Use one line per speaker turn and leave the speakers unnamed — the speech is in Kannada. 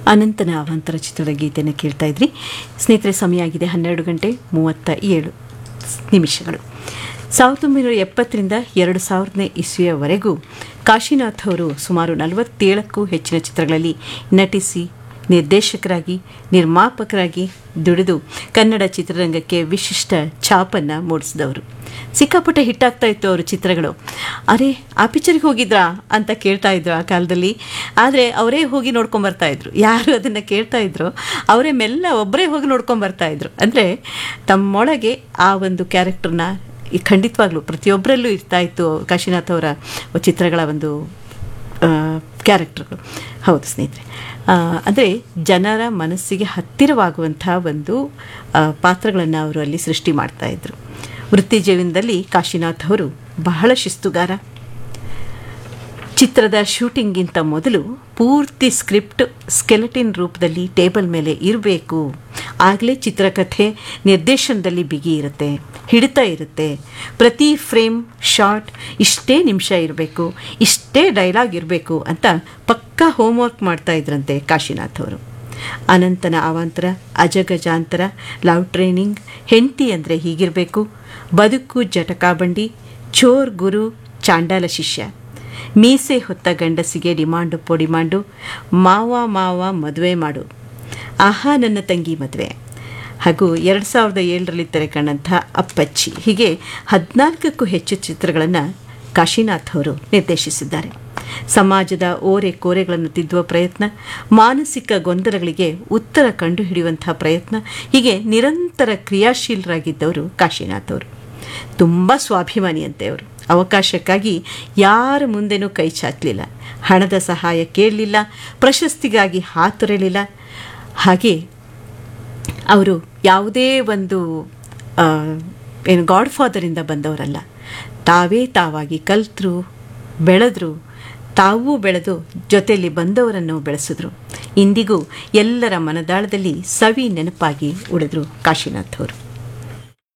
ಅನಂತನ ಅವಾಂತರ ಚಿತ್ರದ ಗೀತೆಯನ್ನು ಕೇಳ್ತಾ ಇದ್ರಿ ಸ್ನೇಹಿತರೆ ಸಮಯ ಆಗಿದೆ ಹನ್ನೆರಡು ಗಂಟೆ ಮೂವತ್ತ ಏಳು ನಿಮಿಷಗಳು ಸಾವಿರದ ಒಂಬೈನೂರ ಎಪ್ಪತ್ತರಿಂದ ಎರಡು ಸಾವಿರದನೇ ಇಸ್ವಿಯವರೆಗೂ ಕಾಶಿನಾಥ್ ಅವರು ಸುಮಾರು ನಲವತ್ತೇಳಕ್ಕೂ ಹೆಚ್ಚಿನ ಚಿತ್ರಗಳಲ್ಲಿ ನಟಿಸಿ ನಿರ್ದೇಶಕರಾಗಿ ನಿರ್ಮಾಪಕರಾಗಿ ದುಡಿದು ಕನ್ನಡ ಚಿತ್ರರಂಗಕ್ಕೆ ವಿಶಿಷ್ಟ ಛಾಪನ್ನು ಮೂಡಿಸಿದವರು ಸಿಕ್ಕಾಪಟ್ಟೆ ಹಿಟ್ಟಾಗ್ತಾ ಇತ್ತು ಅವ್ರ ಚಿತ್ರಗಳು ಅರೆ ಆ ಪಿಕ್ಚರ್ಗೆ ಹೋಗಿದ್ರಾ ಅಂತ ಕೇಳ್ತಾ ಇದ್ರು ಆ ಕಾಲದಲ್ಲಿ ಆದರೆ ಅವರೇ ಹೋಗಿ ನೋಡ್ಕೊಂಬರ್ತಾ ಇದ್ರು ಯಾರು ಅದನ್ನು ಕೇಳ್ತಾ ಇದ್ರು ಅವರೇ ಮೆಲ್ಲ ಒಬ್ಬರೇ ಹೋಗಿ ನೋಡ್ಕೊಂಬರ್ತಾ ಇದ್ರು ಅಂದರೆ ತಮ್ಮೊಳಗೆ ಆ ಒಂದು ಕ್ಯಾರೆಕ್ಟರ್ನ ಈ ಖಂಡಿತವಾಗ್ಲೂ ಪ್ರತಿಯೊಬ್ಬರಲ್ಲೂ ಇರ್ತಾ ಇತ್ತು ಕಾಶಿನಾಥ್ ಅವರ ಚಿತ್ರಗಳ ಒಂದು ಕ್ಯಾರೆಕ್ಟರ್ಗಳು ಹೌದು ಸ್ನೇಹಿತರೆ ಅಂದರೆ ಜನರ ಮನಸ್ಸಿಗೆ ಹತ್ತಿರವಾಗುವಂಥ ಒಂದು ಪಾತ್ರಗಳನ್ನು ಅವರು ಅಲ್ಲಿ ಸೃಷ್ಟಿ ಮಾಡ್ತಾಯಿದ್ರು ವೃತ್ತಿ ಜೀವನದಲ್ಲಿ ಕಾಶಿನಾಥ್ ಅವರು ಬಹಳ ಶಿಸ್ತುಗಾರ ಚಿತ್ರದ ಶೂಟಿಂಗಿಂತ ಮೊದಲು ಪೂರ್ತಿ ಸ್ಕ್ರಿಪ್ಟ್ ಸ್ಕೆಲೆಟಿನ್ ರೂಪದಲ್ಲಿ ಟೇಬಲ್ ಮೇಲೆ ಇರಬೇಕು ಆಗಲೇ ಚಿತ್ರಕಥೆ ನಿರ್ದೇಶನದಲ್ಲಿ ಬಿಗಿ ಇರುತ್ತೆ ಹಿಡಿತ ಇರುತ್ತೆ ಪ್ರತಿ ಫ್ರೇಮ್ ಶಾರ್ಟ್ ಇಷ್ಟೇ ನಿಮಿಷ ಇರಬೇಕು ಇಷ್ಟೇ ಡೈಲಾಗ್ ಇರಬೇಕು ಅಂತ ಪಕ್ಕಾ ಹೋಮ್ವರ್ಕ್ ಮಾಡ್ತಾ ಇದ್ರಂತೆ ಕಾಶಿನಾಥ್ ಅವರು ಅನಂತನ ಅವಾಂತರ ಅಜಗಜಾಂತರ ಲವ್ ಟ್ರೈನಿಂಗ್ ಹೆಂಡತಿ ಅಂದರೆ ಹೀಗಿರಬೇಕು ಬದುಕು ಜಟಕಾಬಂಡಿ ಚೋರ್ ಗುರು ಚಾಂಡಾಲ ಶಿಷ್ಯ ಮೀಸೆ ಹೊತ್ತ ಗಂಡಸಿಗೆ ಡಿಮಾಂಡು ಪೊಡಿಮಾಂಡು ಮಾವ ಮಾವ ಮದುವೆ ಮಾಡು ಆಹಾ ನನ್ನ ತಂಗಿ ಮದುವೆ ಹಾಗೂ ಎರಡು ಸಾವಿರದ ಏಳರಲ್ಲಿ ತೆರೆಕಂಡಂಥ ಅಪ್ಪಚ್ಚಿ ಹೀಗೆ ಹದಿನಾಲ್ಕಕ್ಕೂ ಹೆಚ್ಚು ಚಿತ್ರಗಳನ್ನು ಕಾಶಿನಾಥ್ ಅವರು ನಿರ್ದೇಶಿಸಿದ್ದಾರೆ ಸಮಾಜದ ಓರೆ ಕೋರೆಗಳನ್ನು ತಿದ್ದುವ ಪ್ರಯತ್ನ ಮಾನಸಿಕ ಗೊಂದಲಗಳಿಗೆ ಉತ್ತರ ಕಂಡುಹಿಡಿಯುವಂಥ ಪ್ರಯತ್ನ ಹೀಗೆ ನಿರಂತರ ಕ್ರಿಯಾಶೀಲರಾಗಿದ್ದವರು ಕಾಶಿನಾಥ್ ಅವರು ತುಂಬ ಸ್ವಾಭಿಮಾನಿಯಂತೆ ಅವರು ಅವಕಾಶಕ್ಕಾಗಿ ಯಾರ ಮುಂದೆನೂ ಕೈ ಚಾಚಲಿಲ್ಲ ಹಣದ ಸಹಾಯ ಕೇಳಲಿಲ್ಲ ಪ್ರಶಸ್ತಿಗಾಗಿ ಹಾತೊರೆಯಲಿಲ್ಲ ಹಾಗೆ ಅವರು ಯಾವುದೇ ಒಂದು ಏನು ಗಾಡ್ ಫಾದರಿಂದ ಬಂದವರಲ್ಲ ತಾವೇ ತಾವಾಗಿ ಕಲ್ತರು ಬೆಳೆದ್ರು ತಾವೂ ಬೆಳೆದು ಜೊತೆಯಲ್ಲಿ ಬಂದವರನ್ನು ಬೆಳೆಸಿದ್ರು ಇಂದಿಗೂ ಎಲ್ಲರ ಮನದಾಳದಲ್ಲಿ ಸವಿ ನೆನಪಾಗಿ ಉಳಿದ್ರು ಕಾಶಿನಾಥ್ ಅವರು